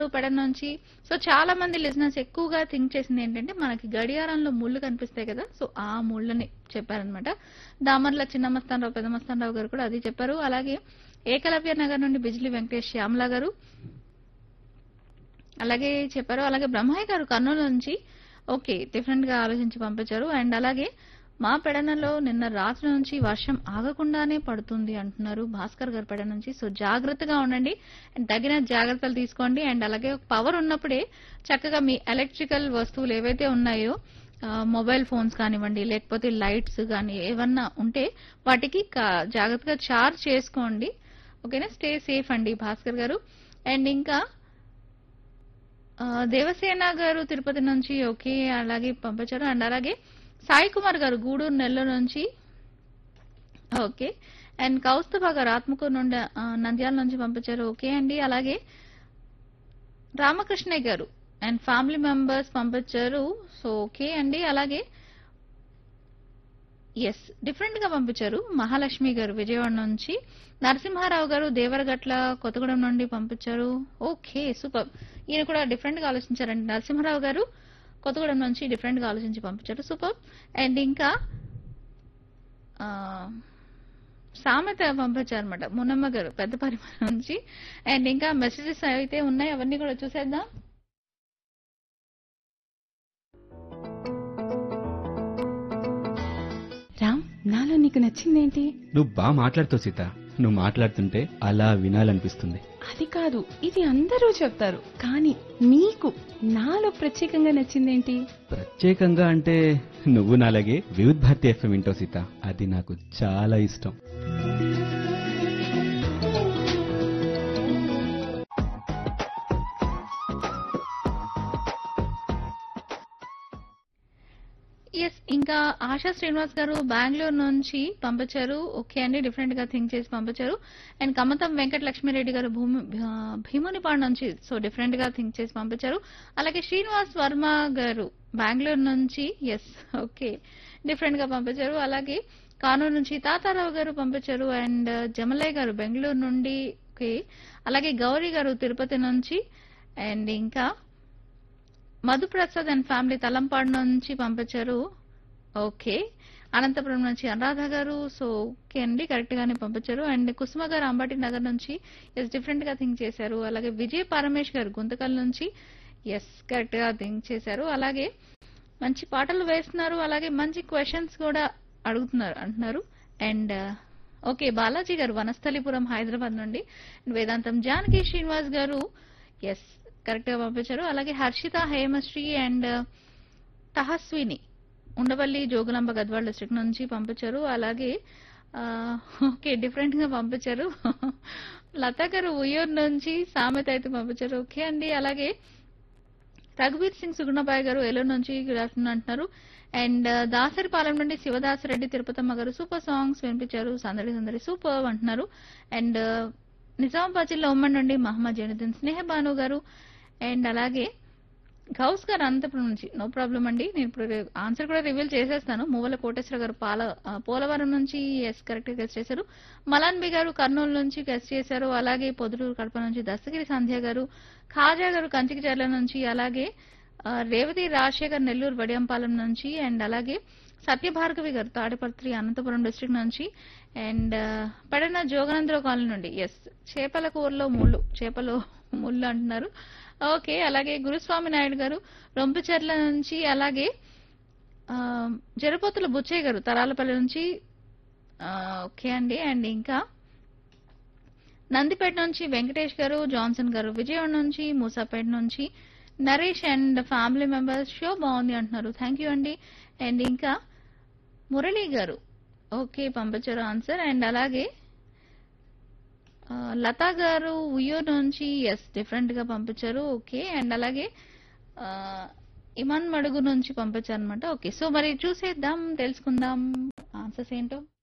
పెడ నుంచి సో చాలా మంది లిజినెస్ ఎక్కువగా థింక్ చేసింది ఏంటంటే మనకి గడియారంలో ముళ్ళు కనిపిస్తాయి కదా సో ఆ ముళ్ళని చెప్పారనమాట దామర్ల చిన్న మస్తానరావు పెద్ద మస్తానరావు గారు కూడా అది చెప్పారు అలాగే ఏకలవ్య నగర్ నుండి బిజ్లీ వెంకటేష్ శ్యామల గారు అలాగే చెప్పారు అలాగే బ్రహ్మయ్య గారు కర్నూలు నుంచి ఓకే డిఫరెంట్ గా ఆలోచించి పంపించారు అండ్ అలాగే మా పెడనలో నిన్న రాత్రి నుంచి వర్షం ఆగకుండానే పడుతుంది అంటున్నారు భాస్కర్ గారు పెడ నుంచి సో జాగ్రత్తగా ఉండండి అండ్ తగిన జాగ్రత్తలు తీసుకోండి అండ్ అలాగే పవర్ ఉన్నప్పుడే చక్కగా మీ ఎలక్ట్రికల్ వస్తువులు ఏవైతే ఉన్నాయో ఆ, మొబైల్ ఫోన్స్ కానివ్వండి లేకపోతే లైట్స్ కానీ ఏమన్నా ఉంటే వాటికి కా- జాగ్రత్తగా చార్జ్ చేసుకోండి ఓకేనా స్టే సేఫ్ అండి భాస్కర్ గారు అండ్ ఇంకా ఆ, దేవసేన గారు తిరుపతి నుంచి ఓకే అలాగే పంపించారు అండ్ అలాగే సాయి కుమార్ గారు గూడూరు నెల్లూరు నుంచి ఓకే అండ్ కౌస్తుభ గారు ఆత్మకూరు నుండి ఆ, నంద్యాల నుంచి పంపించారు ఓకే అండి అలాగే రామకృష్ణయ్య గారు అండ్ ఫ్యామిలీ మెంబర్స్ పంపించారు సో ఓకే అండి అలాగే ఎస్ డిఫరెంట్ గా పంపించారు మహాలక్ష్మి గారు విజయవాడ నుంచి నరసింహారావు గారు దేవరగట్ల కొత్తగూడెం నుండి పంపించారు ఓకే సూపర్ ఈయన కూడా డిఫరెంట్ గా ఆలోచించారండి నరసింహారావు గారు కొత్తగూడెం నుంచి డిఫరెంట్ గా ఆలోచించి పంపించారు సూపర్ అండ్ ఇంకా ఆ, సామెత పంపించారు అనమాట మునమ్మ గారు పెద్ద పరిమాణం నుంచి అండ్ ఇంకా మెసేజెస్ అయితే ఉన్నాయి అవన్నీ కూడా చూసేద్దాం రామ్ నాలో నీకు నచ్చిందేంటి నువ్వు బాగా మాట్లాడుతావు సీత నువ్వు మాట్లాడుతుంటే అలా వినాలనిపిస్తుంది అది కాదు ఇది అందరూ చెప్తారు కానీ నీకు నాలో ప్రత్యేకంగా నచ్చిందేంటి ప్రత్యేకంగా అంటే నువ్వు నాలాగే వివిధ్ భారతి ఎఫ్ఎం వింటావు సీత అది నాకు చాలా ఇష్టం ఎస్ ఇంకా ఆశా శ్రీనివాస్ గారు బెంగళూరు నుంచి పంపించారు ఓకే అండి డిఫరెంట్ గా థింక్ చేసి పంపించారు అండ్ కమతం వెంకట లక్ష్మీరెడ్డి గారు భూమి భా- భీమునిపాడు నుంచి సో డిఫరెంట్ గా థింక్ చేసి పంపించారు అలాగే శ్రీనివాస్ వర్మ గారు బెంగళూరు నుంచి ఎస్ ఓకే డిఫరెంట్ గా పంపించారు అలాగే కానూరు నుంచి తాతారావు గారు పంపించారు అండ్ జమలయ్య గారు బెంగళూరు నుండి ఓకే అలాగే గౌరీ గారు తిరుపతి నుంచి అండ్ ఇంకా మధుప్రసాద్ అండ్ ఫ్యామిలీ తలంపాడు నుంచి పంపించారు ఓకే అనంతపురం నుంచి అనురాధ గారు సో ఓకే అండి కరెక్ట్ గానే పంపించారు అండ్ కుసుమ గారు అంబటి నగర్ నుంచి ఎస్ డిఫరెంట్ గా థింక్ చేశారు అలాగే విజయ్ పరమేష్ గారు గుంతకల్ నుంచి ఎస్ కరెక్ట్ గా థింక్ చేశారు అలాగే మంచి పాటలు వేస్తున్నారు అలాగే మంచి క్వశ్చన్స్ కూడా అడుగుతున్నారు అంటున్నారు అండ్ ఓకే బాలాజీ గారు వనస్థలిపురం హైదరాబాద్ నుండి వేదాంతం జానకి శ్రీనివాస్ గారు ఎస్ కరెక్ట్ గా పంపించారు అలాగే హర్షిత హేమశ్రీ అండ్ తహస్విని ఉండవల్లి జోగులాంబ గద్వాల్ డిస్ట్రిక్ట్ నుంచి పంపించారు అలాగే ఆ, ఓకే డిఫరెంట్ గా పంపించారు లతా గారు ఉయ్యూరు నుంచి సామెత అయితే పంపించారు ఓకే అండి అలాగే రఘువీర్ సింగ్ సుగుణబాయ్ గారు ఏలూరు నుంచి గుడ్ ఆఫ్టర్నూన్ అంటున్నారు అండ్ దాసరిపాలెం నుండి శివదాసరెడ్డి తిరుపతమ్మ గారు సూపర్ సాంగ్స్ వినిపించారు సందడి సందడి సూపర్ అంటున్నారు అండ్ నిజామాబాద్ జిల్లా ఉమ్మడి నుండి మహమ్మద్ జైనుద్దీన్ స్నేహ భాను గారు అండ్ అలాగే గౌస్ గారు అనంతపురం నుంచి నో ప్రాబ్లం అండి నేను ఇప్పుడు ఆన్సర్ కూడా రివీల్ చేసేస్తాను మూవల కోటేశ్వర గారు పాల ఆ, పోలవరం నుంచి ఎస్ కరెక్ట్ గెస్ట్ చేశారు మలాన్బి గారు కర్నూలు నుంచి గెస్ట్ చేశారు అలాగే పొదులూరు కడప నుంచి దస్తగిరి సంధ్య గారు ఖాజా గారు కంచికిచర్ల నుంచి అలాగే ఆ, రేవతి రాజశేఖర్ నెల్లూరు వడియంపాలెం నుంచి అండ్ అలాగే సత్యభార్గవి గారు తాడిపత్రి అనంతపురం డిస్ట్రిక్ట్ నుంచి అండ్ పడన జోగనంద్ర కాలనీ నుండి ఎస్ చేపల కూరలో ముళ్ళు చేపలు ముళ్ళు అంటున్నారు ఓకే అలాగే గురుస్వామి నాయుడు గారు రొంపిచెర్ల నుంచి అలాగే ఆ, జరపోతుల బుచ్చయ్య గారు తరాలపల్లి నుంచి ఆ, ఓకే అండి అండ్ ఇంకా నందిపేట నుంచి వెంకటేష్ గారు జాన్సన్ గారు విజయవాడ నుంచి మూసాపేట నుంచి Naresh and family members show బాగుంది అంటున్నారు థ్యాంక్ యూ అండి అండ్ ఇంకా మురళి గారు ఓకే పంపించారు ఆన్సర్ అండ్ అలాగే ఆ, లతా గారు ఉయ్యూరు నుంచి ఎస్ డిఫరెంట్ గా పంపించారు ఓకే అండ్ అలాగే ఆ, ఇమాన్ మడుగు నుంచి పంపించారు అనమాట ఓకే సో మరి చూసేద్దాం తెలుసుకుందాం ఆన్సర్స్ ఏంటో